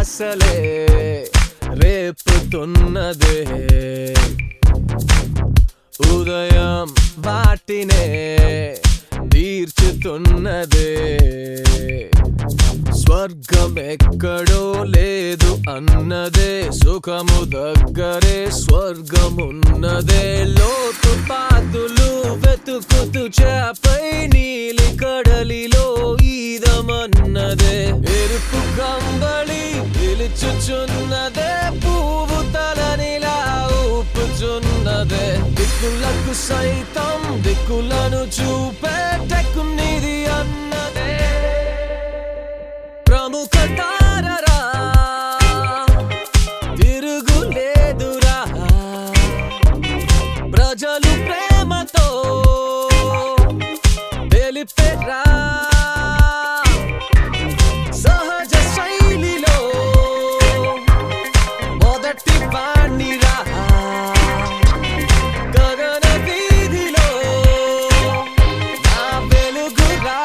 ఆశలే రేపుతున్నదే ఉదయం వాటినే తీర్చుతున్నదే స్వర్గం ఎక్కడో లేదు అన్నదే సుఖము దగ్గరే స్వర్గమున్నదే లోతు పాతులు వెతుకుతూ చేపై నీలి కడలిలో ఈదమన్నదే ఎరుపు కంబళి పిలుచుచున్నదే పువ్వు తలనిలా ఊపుచున్నదే దిక్కులకు సైతం దిక్కులను చూపేటకునిది అన్నదే ప్రముఖ తారరా తిరుగులేదురా ప్రజలు ప్రేమతో తెలిపెరా సహజ శైలిలో మొదటి వాణిరా గగన వీధిలో నా వెలుగురా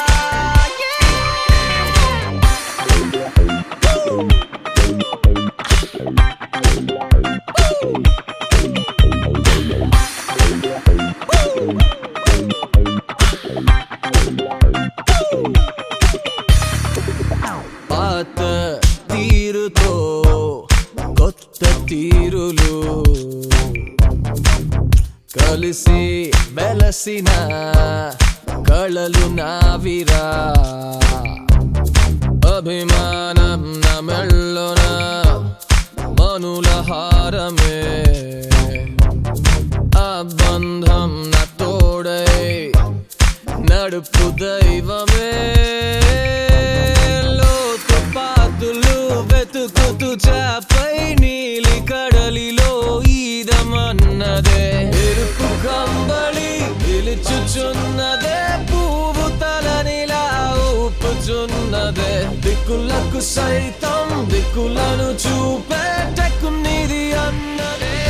పాత తీరుతో కొత్త తీరులు కలిసి వెలసిన కళలు నావిరా అభిమానం నా మెళ్ళున మనుల హారమే ఆ బంధం నా తోడై నడుపు దైవమే లోతు పాతులు వెతుకుతూ చాపై నీలి కడలిలో ఈదమన్నదే ఎరుపు కంబళి పిలుచుచున్నదే పువ్వు తలనిలా ఊపుచున్నదే దిక్కులకు సైతం దిక్కులను చూపేటకునిది అన్నదే